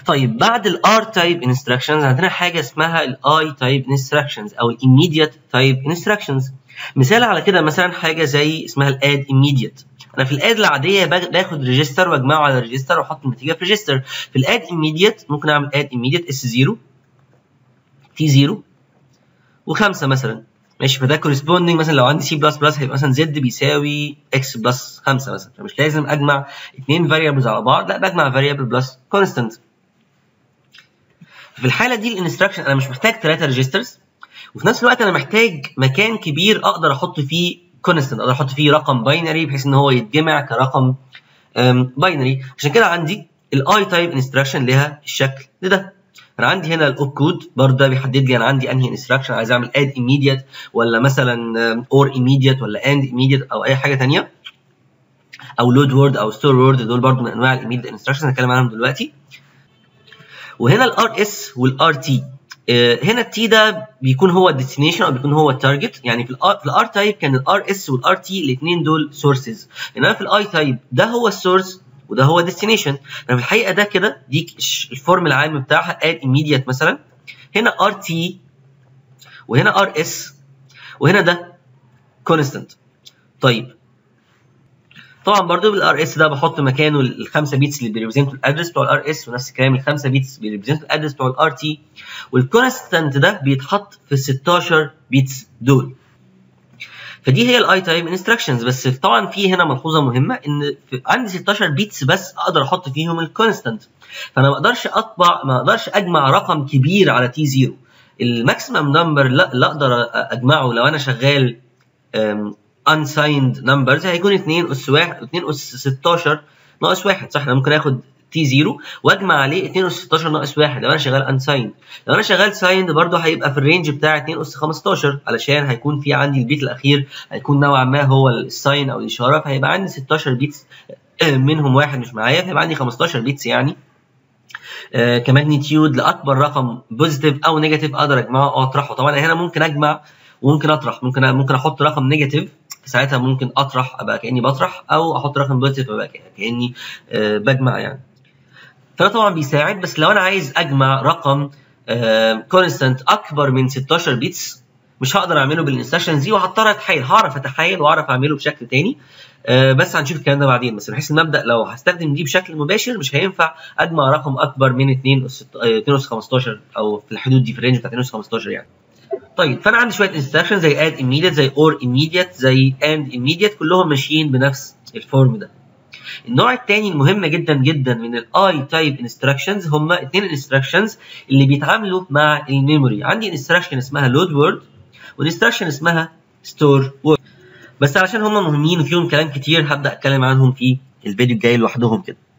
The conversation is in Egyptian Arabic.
طيب بعد الار تايب انستراكشنز عندنا حاجه اسمها الاي تايب انستراكشنز او الايميديت تايب انستراكشنز مثال على كده مثلا حاجه زي اسمها الاد immediate انا في الاد العاديه باخد ريجستر واجمعه على ريجستر واحط النتيجه في ريجستر في الاد immediate ممكن اعمل اد immediate اس 0 تي 0 و5 مثلا ماشي فده كورسبوندنج مثلا لو عندي سي بلس بلس هيبقى مثلا زد بيساوي اكس بلس 5 مثلا فمش لازم اجمع اثنين فاريبلز على بعض لا بجمع فاريبل بلس كونستنت في الحاله دي الانستراكشن انا مش محتاج ثلاثه ريجسترز وفي نفس الوقت انا محتاج مكان كبير اقدر احط فيه كونستنت اقدر احط فيه رقم باينري بحيث ان هو يتجمع كرقم باينري عشان كده عندي الاي تايب انستراكشن لها الشكل ده انا عندي هنا الاوب كود برضه ده بيحدد لي انا عندي انهي انستراكشن عايز اعمل اد immediate ولا مثلا اور immediate ولا اند immediate او اي حاجه ثانيه او لود وورد او ستور وورد دول برضه من انواع الايميديت انستراكشن هنتكلم عنهم دلوقتي وهنا الار اس والار تي هنا التي ده بيكون هو الديستنيشن او بيكون هو التارجت يعني في الار في الار تايب كان الار اس والار تي الاثنين دول سورسز انما في الاي تايب ده هو السورس وده هو ديستنيشن ففي الحقيقه ده كده دي الفورم العام بتاعها اد immediate مثلا هنا ار تي وهنا ار اس وهنا ده كونستنت طيب طبعا برضو بالار اس ده بحط مكانه الخمسه بيتس اللي بيريبريزنتوا الادرس بتوع الار اس ونفس الكلام الخمسه بيتس بيريبريزنتوا الادرس بتوع الار تي والكونستنت ده بيتحط في ال 16 بيتس دول فدي هي الاي تايب انستراكشنز بس طبعا في هنا ملحوظه مهمه ان عندي 16 بيتس بس اقدر احط فيهم الكونستنت فانا ما اقدرش اطبع ما اقدرش اجمع رقم كبير على تي 0 الماكسيمم نمبر اللي اقدر اجمعه لو انا شغال unsigned numbers هيكون 2 اس 1 2 اس 16 ناقص 1 صح انا ممكن اخد تي 0 واجمع عليه 2 اس 16 ناقص 1 لو انا شغال unsigned لو انا شغال signed برضه هيبقى في الرينج بتاع 2 اس 15 علشان هيكون في عندي البيت الاخير هيكون نوعا ما هو الساين او الاشاره فهيبقى عندي 16 بيتس منهم واحد مش معايا فيبقى عندي 15 بيتس يعني آه كماجنتيود لاكبر رقم بوزيتيف او نيجاتيف اقدر اجمعه او اطرحه طبعا هنا ممكن اجمع وممكن اطرح ممكن ممكن احط رقم نيجاتيف ساعتها ممكن اطرح ابقى كاني بطرح او احط رقم بوزيتيف ابقى كاني أه بجمع يعني فده طبعا بيساعد بس لو انا عايز اجمع رقم كونستنت أه اكبر من 16 بيتس مش هقدر اعمله بالانستراكشن دي وهضطر اتحايل هعرف اتحايل واعرف اعمله بشكل تاني أه بس هنشوف الكلام ده بعدين بس بحيث المبدا لو هستخدم دي بشكل مباشر مش هينفع اجمع رقم اكبر من 2 اس 2 اس 15 او في الحدود دي في الرينج بتاع 2 اس 15 يعني طيب فانا عندي شويه انستراكشن زي اد immediate زي اور immediate زي and immediate كلهم ماشيين بنفس الفورم ده النوع الثاني المهم جدا جدا من الاي تايب انستراكشنز هم اثنين انستراكشنز اللي بيتعاملوا مع الميموري عندي انستراكشن اسمها لود وورد وانستراكشن اسمها ستور وورد بس علشان هم مهمين وفيهم كلام كتير هبدا اتكلم عنهم في الفيديو الجاي لوحدهم كده